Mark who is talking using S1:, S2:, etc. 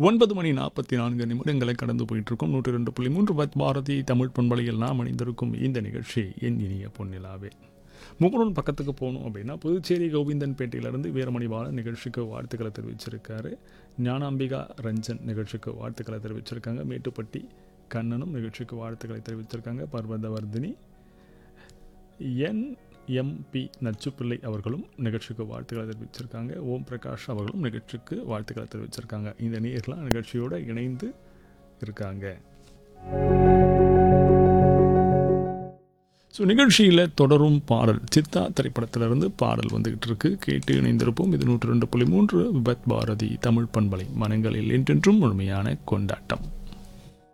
S1: ஒன்பது மணி நாற்பத்தி நான்கு நிமிடங்களை கடந்து போயிட்டு இருக்கோம் நூற்றி ரெண்டு புள்ளி மூன்று பத் பாரதி தமிழ் பண்பலையில் நாம் அணிந்திருக்கும் இந்த நிகழ்ச்சி என் இனிய பொன்னிலாவே முகநூல் பக்கத்துக்கு போகணும் அப்படின்னா புதுச்சேரி கோவிந்தன்பேட்டையிலிருந்து வீரமணி பாலன் நிகழ்ச்சிக்கு வாழ்த்துக்களை தெரிவிச்சிருக்காரு ஞானாம்பிகா ரஞ்சன் நிகழ்ச்சிக்கு வாழ்த்துக்களை தெரிவிச்சிருக்காங்க மேட்டுப்பட்டி கண்ணனும் நிகழ்ச்சிக்கு வாழ்த்துக்களை தெரிவிச்சிருக்காங்க பர்வதவர்தினி என் எம்பி நச்சுப்பிள்ளை அவர்களும் நிகழ்ச்சிக்கு வாழ்த்துக்களை தெரிவிச்சிருக்காங்க ஓம் பிரகாஷ் அவர்களும் நிகழ்ச்சிக்கு வாழ்த்துக்களை தெரிவிச்சிருக்காங்க இந்த நேர்லாம் நிகழ்ச்சியோடு இணைந்து இருக்காங்க ஸோ நிகழ்ச்சியில் தொடரும் பாடல் சித்தா திரைப்படத்திலிருந்து பாடல் வந்துகிட்டு இருக்கு கேட்டு இணைந்திருப்போம் இது நூற்று ரெண்டு புள்ளி மூன்று விபத் பாரதி தமிழ் பண்பலை மனங்களில் என்றென்றும் முழுமையான கொண்டாட்டம்